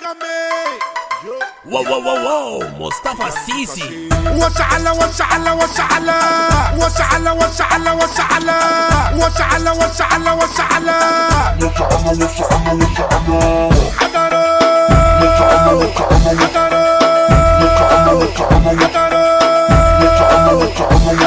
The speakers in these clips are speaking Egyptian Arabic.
واو واو واو واو مصطفى السيسي وسعلا وسعلا وسعلا وسعلا وسعلا وسعلا وسعلا وسعلا وسعلا حضروا حضروا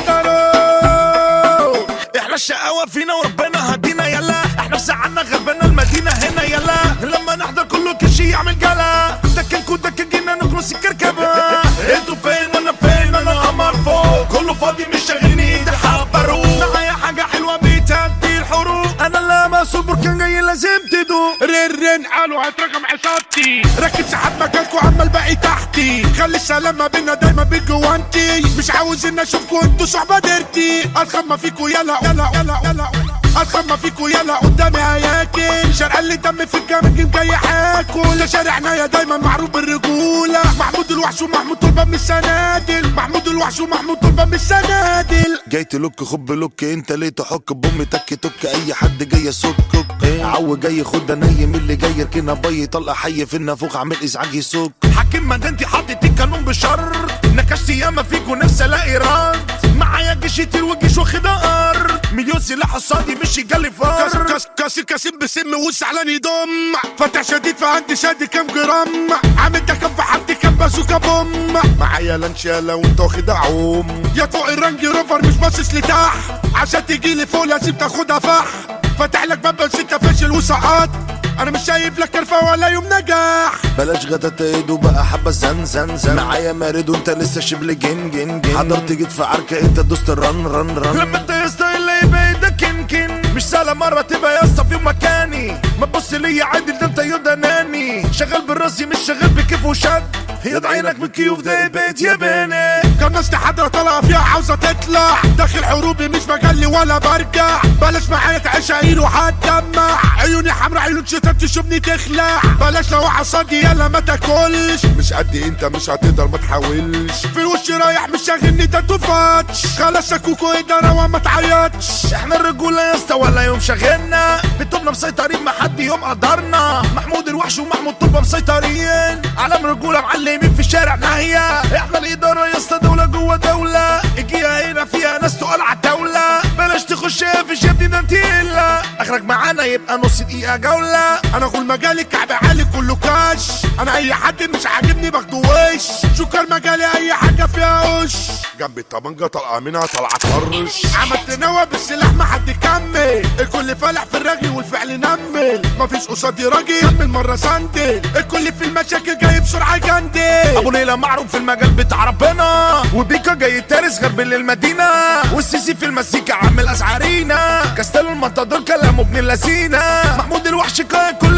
حضروا احنا الشقاوة فينا وربنا هدينا يلا احنا في زعلنا غربنا المدينة هنا يلا لما نحضر كله كل شي يعمل قلا دكنكو دكنجينا نكنس الكركبة انتوا فين وانا فين انا قمر فوق كله فاضي مش شاغلني ايدي حبروا معايا حاجة حلوة بتهدي الحروق انا لما صبر كان جاي لازم تدوق رن رن قالوا هات رقم حسابتي ركب سحب مكانكو عما الباقي تحتي خلي السلام ما بينا دايما بالجوانتي مش عاوز ان اشوفكو انتوا صحبة ديرتي اتخمى فيكو يلا يلا يلا يلا اتخمى فيكو يلا قدامي هياكل شرق اللي دم في الجامد جاي حاكل ده شارعنا يا دايما معروف بالرجولة محمود الوحش ومحمود طلبة من السنادل محمود الوحش ومحمود طلبة من السنادل جاي تلوك خب لوك انت ليه تحك بامي تك تك اي حد جاي يسكك عو جاي خد نايم اللي جاي يركنها بي طلع حي في النافوخ عامل ازعاج يسك حاكم مدينتي حاطط القانون بشر نكشت ياما فيكوا نفسي الاقي رد معايا جيش يطير والجيش واخدها ارض مليون سلاح قصادي مش يجلي كاس فار كاس كاسر كاسم بسم وزعلان يضم فتح شديد فعندي شادي كام جرام عامل ده كام في حالتي كام بازوكا بوم معايا لانشالة وانت واخد عوم يا فوق الرنج روفر مش باصص لتحت عشان تجي لي فوق لازم تاخدها فح فتح لك باب بس انت فاشل وسقط انا مش شايف لك كرفة ولا يوم نجاح بلاش غدا تقيد وبقى حبة زن زن زن معايا مارد وانت لسه شبل جن جن جن حضرت جيت في عركة انت دوست الرن رن رن لما انت يا اسطى اللي يبقى ايدك كن كن مش سهلة مرة تبقى يا اسطى في يوم مكاني ما تبص ليا عادل ده انت يدناني شغال بالراسي مش شغال بكيف وشد يد عينك بالكيوف ده بيت يا بني كان ناس حضرة طالعة فيها عاوزة تطلع داخل حروبي مش مجلي ولا برجع بلاش معايا تعيش عيل وهتدمع عيوني حمرا عيون شتات تشوفني تخلع بلاش لو عصادي يلا ما تاكلش مش قد انت مش هتقدر ما تحاولش في وشي رايح مش شاغلني تاتوفاتش خلاص كوكو ادارة وما تعيطش احنا الرجولة يا اسطى ولا يوم شغلنا بتوبنا مسيطرين ما حد يوم قدرنا محمود الوحش ومحمود طلبة مسيطرين علم رجولة معلمين في الشارع ناهية احنا الإدارة يا اسطى دولة جوه دولة اجيها هنا فيها ناس تقال على الدولة بلاش تخش في شبدي ده انت الا اخرك معانا يبقى نص دقيقة جولة انا اقول مجالي كعب عالي كله كاش انا اي حد مش عاجبني باخده وش شكر مجالي اي حاجه فيها وش جنب الطبنجه طلقه منها طلعه طرش عملت نوى بالسلاح ما حد يكمل الكل فالح في الرغي والفعل نمل مفيش قصادي راجل كمل مره سندل الكل في المشاكل جاي بسرعه جندل ابو ليلى معروف في المجال بتاع ربنا وبيكا جاي تارس غرب للمدينه والسيسي في المزيكا عامل اسعارينا كاستيلو المنتظر كلامه ابن اللذينه محمود الوحش كان كل